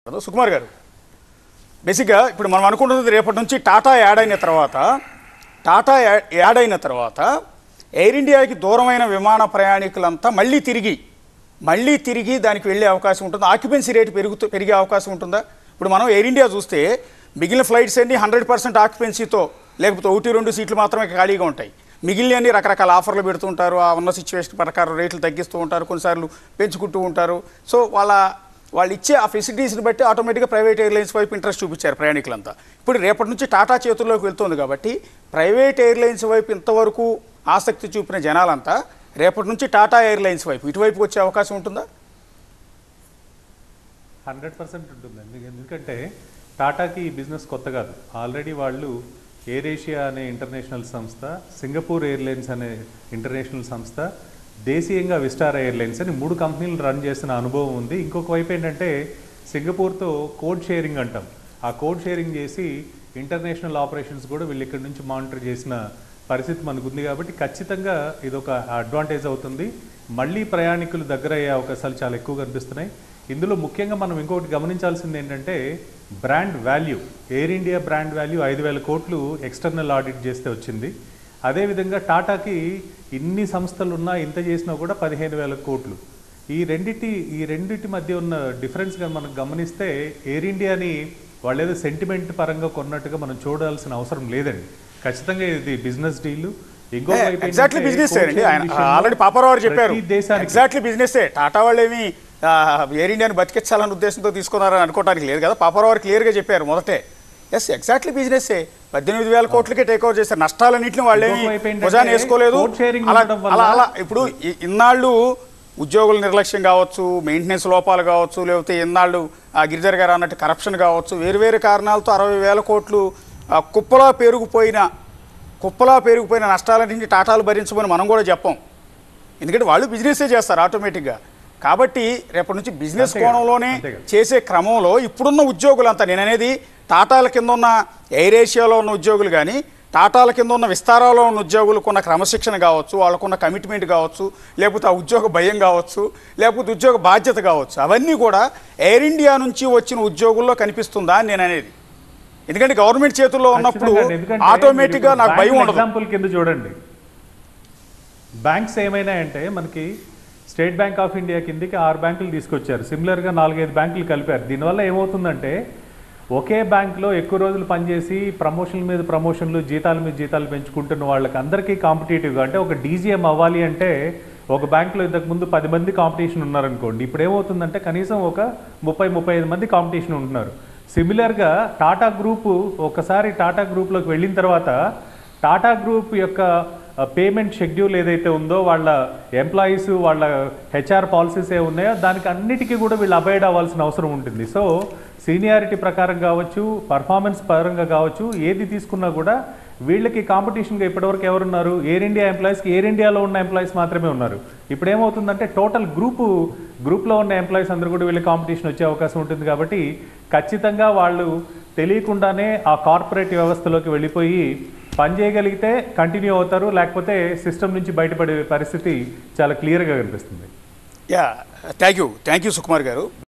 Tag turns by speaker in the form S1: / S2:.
S1: కదా సుకుమార్ గారు బేసిక్గా ఇప్పుడు మనం అనుకుంటున్నది రేపటి నుంచి టాటా యాడ్ అయిన తర్వాత టాటా యా- యాడ్ అయిన తర్వాత ఎయిర్ ఇండియాకి దూరమైన విమాన ప్రయాణికులంతా మళ్ళీ తిరిగి మళ్ళీ తిరిగి దానికి వెళ్ళే అవకాశం ఉంటుందా ఆక్యుపెన్సీ రేటు పెరుగుతూ పెరిగే అవకాశం ఉంటుందా ఇప్పుడు మనం ఎయిర్ ఇండియా చూస్తే మిగిలిన ఫ్లైట్స్ అన్ని హండ్రెడ్ పర్సెంట్ ఆక్యుపెన్సీతో లేకపోతే ఒకటి రెండు సీట్లు మాత్రమే ఖాళీగా ఉంటాయి మిగిలిన అన్ని రకరకాల ఆఫర్లు పెడుతుంటారు ఆ ఉన్న సిచ్యువేషన్ ప్రకారం రేట్లు తగ్గిస్తూ ఉంటారు కొన్నిసార్లు పెంచుకుంటూ ఉంటారు సో వాళ్ళ వాళ్ళు ఇచ్చే ఆ ఫెసిలిటీస్ని బట్టి ఆటోమేటిక్గా ప్రైవేట్ ఎయిర్లైన్స్ వైపు ఇంట్రెస్ట్ చూపించారు ప్రయాణికులంతా ఇప్పుడు రేపటి నుంచి టాటా చేతుల్లోకి వెళ్తుంది కాబట్టి ప్రైవేట్ ఎయిర్లైన్స్ వైపు ఇంతవరకు ఆసక్తి చూపిన జనాలంతా రేపటి నుంచి టాటా ఎయిర్లైన్స్ వైపు ఇటువైపు వచ్చే అవకాశం ఉంటుందా
S2: హండ్రెడ్ పర్సెంట్ ఉంటుందండి ఎందుకంటే టాటాకి ఈ బిజినెస్ కొత్త కాదు ఆల్రెడీ వాళ్ళు ఎయిర్ ఏషియా అనే ఇంటర్నేషనల్ సంస్థ సింగపూర్ ఎయిర్లైన్స్ అనే ఇంటర్నేషనల్ సంస్థ దేశీయంగా విస్టార్ ఎయిర్లైన్స్ అని మూడు కంపెనీలు రన్ చేసిన అనుభవం ఉంది ఇంకొక వైపు ఏంటంటే సింగపూర్తో కోడ్ షేరింగ్ అంటాం ఆ కోడ్ షేరింగ్ చేసి ఇంటర్నేషనల్ ఆపరేషన్స్ కూడా వీళ్ళు ఇక్కడి నుంచి మానిటర్ చేసిన పరిస్థితి మనకు ఉంది కాబట్టి ఖచ్చితంగా ఇది ఒక అడ్వాంటేజ్ అవుతుంది మళ్ళీ ప్రయాణికులు దగ్గర అయ్యే అవకాశాలు చాలా ఎక్కువ కనిపిస్తున్నాయి ఇందులో ముఖ్యంగా మనం ఇంకొకటి గమనించాల్సింది ఏంటంటే brand value Air India brand value ఐదు వేల కోట్లు ఎక్స్టర్నల్ ఆడిట్ చేస్తే వచ్చింది అదేవిధంగా టాటాకి ఇన్ని సంస్థలు ఉన్నా ఇంత చేసినా కూడా పదిహేను వేల కోట్లు ఈ రెండిటి ఈ రెండిటి మధ్య ఉన్న డిఫరెన్స్గా మనం గమనిస్తే ఎయిర్ ఇండియాని వాళ్ళు ఏదో సెంటిమెంట్ పరంగా కొన్నట్టుగా మనం చూడాల్సిన అవసరం లేదండి ఖచ్చితంగా ఇది బిజినెస్ డీల్ ఇంకో వైపు
S1: ఎగ్జాక్ట్లీ
S2: ఏంటంటే
S1: బిజినెస్
S2: code
S1: అండి
S2: sharing
S1: ఆయన
S2: విషయంలో
S1: ఆల్రెడీ పాపరావు చెప్పారు
S2: ప్రతి దేశానికి
S1: ఎగ్జాక్ట్లీ బిజినెస్ టాటా వాళ్ళు ఏమి ఆ, ఎయిర్ ఇండియాని బతికించాలన్న ఉద్దేశంతో తీసుకున్నారని అనుకోవడానికి లేదు కదా పాపరావు క్లియర్గా చెప్పారు మొదటే ఎస్ ఎగ్జాక్ట్లీ బిజినెస్ పద్దెనిమిది వేల కోట్లకే టేక్ ఓవర్ చేశారు నష్టాలన్నింటిని వాళ్ళేమి
S2: ఇంకొక వైపు ఏంటంటే
S1: భుజాన్ని వేసుకోలేదు
S2: code sharing
S1: అలా
S2: ఉండడం వల్ల-
S1: అలా అలా ఇప్పుడు ఇ- ఇన్నాళ్ళు ఉద్యోగుల నిర్లక్ష్యం కావచ్చు మెయింటెనెన్స్ లోపాలు కావచ్చు లేకపోతే ఇన్నాళ్ళు ఆ గిరిజర్ గారు అన్నట్టు కరప్షన్ కావచ్చు వేరు వేరు కారణాలతో అరవై వేల కోట్లు ఆ, కుప్పలా పెరిగిపోయిన కుప్పలా పెరిగిపోయిన నష్టాలన్నింటి టాటాలు భరించమని మనం కూడా చెప్పం ఎందుకంటే వాళ్ళు బిజినెసే చేస్తారు ఆటోమేటిక్గా కాబట్టి రేపటి నుంచి బిజినెస్
S2: అంతే కదా,
S1: కోణంలోనే
S2: అంతే కదా.
S1: చేసే క్రమంలో ఇప్పుడున్న ఉద్యోగులంతా నేను అనేది టాటాల కింద ఉన్న ఎయిర్ ఏషియాలో ఉన్న ఉద్యోగులు కానీ టాటాల కింద ఉన్న విస్తారాలో ఉన్న ఉద్యోగులకు ఉన్న క్రమశిక్షణ కావచ్చు వాళ్ళకున్న కమిట్మెంట్ కావచ్చు లేకపోతే ఆ ఉద్యోగ భయం కావచ్చు లేకపోతే ఉద్యోగ బాధ్యత కావచ్చు అవన్నీ కూడా ఎయిర్ ఇండియా నుంచి వచ్చిన ఉద్యోగుల్లో కనిపిస్తుందా అని నేను అనేది ఎందుకంటే గవర్నమెంట్ చేతుల్లో ఉన్నప్పుడు
S2: ఖచ్చితంగా అండి. ఎందుకంటే
S1: ఆటోమేటిక్గా
S2: మీరు
S1: నాకు భయం
S2: బ్యాంకుల
S1: ఉండదు
S2: ఎగ్జాంపుల్ కింద చూడండి బ్యాంక్స్ ఏమైనా అంటే మనకి స్టేట్ బ్యాంక్ ఆఫ్ ఇండియా కిందకి ఆరు బ్యాంకులు తీసుకొచ్చారు సిమిలర్గా నాలుగైదు బ్యాంకులు కలిపారు దీనివల్ల ఏమవుతుందంటే ఒకే బ్యాంక్లో ఎక్కువ రోజులు పనిచేసి ప్రమోషన్ల మీద ప్రమోషన్లు జీతాల మీద జీతాలు పెంచుకుంటున్న వాళ్ళకి అందరికీ కాంపిటేటివ్గా అంటే ఒక డీజీఎం అవ్వాలి అంటే ఒక బ్యాంకులో ఇంతకుముందు పది మంది కాంపిటీషన్ ఉన్నారనుకోండి ఇప్పుడు ఏమవుతుందంటే కనీసం ఒక ముప్పై ముప్పై ఐదు మంది కాంపిటీషన్ ఉంటున్నారు సిమిలర్గా టాటా గ్రూపు ఒకసారి టాటా గ్రూప్లోకి వెళ్ళిన తర్వాత టాటా గ్రూప్ యొక్క పేమెంట్ షెడ్యూల్ ఏదైతే ఉందో వాళ్ళ ఎంప్లాయీస్ వాళ్ళ హెచ్ఆర్ పాలసీస్ ఏ ఉన్నాయో దానికి అన్నిటికీ కూడా వీళ్ళు అబైడ్ అవ్వాల్సిన అవసరం ఉంటుంది సో సీనియారిటీ ప్రకారం కావచ్చు పర్ఫార్మెన్స్ పరంగా కావచ్చు ఏది తీసుకున్నా కూడా వీళ్ళకి కాంపిటీషన్గా ఇప్పటివరకు ఎవరున్నారు ఎయిర్ ఇండియా ఎంప్లాయీస్కి ఎయిర్ ఇండియాలో ఉన్న ఎంప్లాయీస్ మాత్రమే ఉన్నారు ఇప్పుడు ఏమవుతుందంటే టోటల్ గ్రూపు గ్రూప్లో ఉన్న ఎంప్లాయీస్ అందరూ కూడా వీళ్ళకి కాంపిటీషన్ వచ్చే అవకాశం ఉంటుంది కాబట్టి ఖచ్చితంగా వాళ్ళు తెలియకుండానే ఆ కార్పొరేట్ వ్యవస్థలోకి వెళ్ళిపోయి పని చేయగలిగితే కంటిన్యూ అవుతారు లేకపోతే సిస్టమ్ నుంచి బయటపడే పరిస్థితి చాలా క్లియర్గా కనిపిస్తుంది
S1: yeah thank you thank you Sukumar గారు